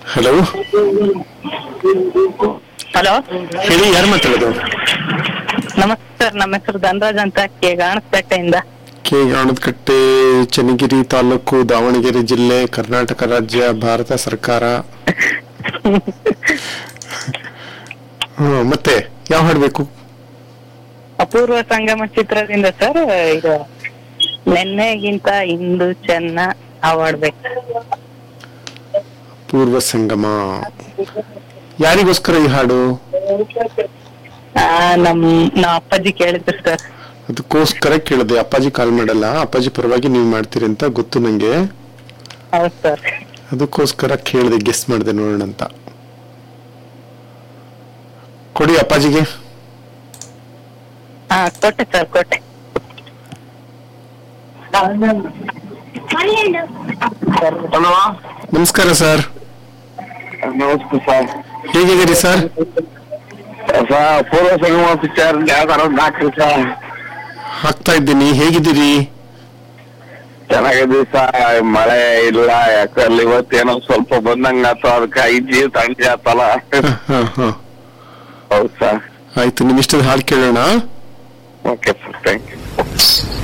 Hello hello ಹೇಳಿ ಯಾರು ಮಾತಾಡೋದು ನಮಸ್ತೆ ಸರ್ ನಮ್ಮ ಹೆಸರು ಧನರಾಜ್ ಅಂತ ಕೆ ಗಾಣಸ್ಪೇಟೆಯಿಂದ ಕೆ ಗಾಣದಕಟ್ಟೆ ಚನ್ನಗಿರಿ ತಾಲೂಕು ದಾವಣಗೆರೆ ಜಿಲ್ಲೆ ಕರ್ನಾಟಕ ರಾಜ್ಯ ಭಾರತ ಸರ್ಕಾರ ಹ್ಮ್, ಮತ್ತೆ ಯಾವ ಹಾಡ್ಬೇಕು ಅಪೂರ್ವ ಸಂಗಮ ಚಿತ್ರದಿಂದ ಸರ್ ಇದು ನೆನ್ನೆಗಿಂತ ಇಂದು ಚೆನ್ನ ಅವಾಡ್ಬೇಕು ಪೂರ್ವ ಸಂಗಮ ಯಾರಿಗೋಸ್ಕರ ಈ ಹಾಡು ಆ, ನಮ್ ನಾ ಅಪ್ಪಾಜಿ ಕೇಳಿದ್ರು ಸರ್ ಅದಕ್ಕೋಸ್ಕರ ಕೇಳಿದೆ ಅಪ್ಪಾಜಿ ಕಾಲ್ ಮಾಡಲ್ಲ ಅಪ್ಪಾಜಿ ಪರವಾಗಿ ನೀವು ಮಾಡ್ತೀರಿ ಅಂತ ಗೊತ್ತು ನಂಗೆ ಹೌದು ಸರ್ ಅದಕ್ಕೋಸ್ಕರ ಕೇಳಿದೆ ಗೆಸ್ ಮಾಡಿದೆ ನೋಡೋಣ ಅಂತ ಕೊಡಿ ಅಪ್ಪಾಜಿಗೆ ಹಾ ಕೊಟ್ಟೆ ಸರ್ ಕೊಟ್ಟೆ ಹಲೋ ನಮಸ್ಕಾರ ಸರ್ ನಮಸ್ತೆ ಸರ್ ಹೇಗಿದ್ದೀರಿ ಸರ್ ಸರ್ ಪೂರ್ವ ಸಂಗಮ ಪಿಕ್ಚರ್ ಯಾವ್ದಾರ ಒಂದು ಹಾಕ್ರಿ ಸರ್ ಹಾಕ್ತಾ ಇದ್ದೀನಿ ಹೇಗಿದ್ದೀರಿ ಚೆನ್ನಾಗಿದೆ ಸರ್ ಮಳೆ ಇಲ್ಲ ಯಾಕಂದ್ರೆ ಇವತ್ತೇನೋ ಸ್ವಲ್ಪ ಬಂದಂಗ ಆತು ಅದಕ್ಕೆ ಐಜಿ ತಂಡಿ ಆತಲ್ಲ ಹ, ಹ, ಹ. ಹೌದು ಸರ್ ಆಯ್ತು ನಿಮ್ ಇಷ್ಟದ ಹಾಡು ಕೇಳೋಣ ಓಕೆ ಸರ್ ಥ್ಯಾಂಕ್ ಯು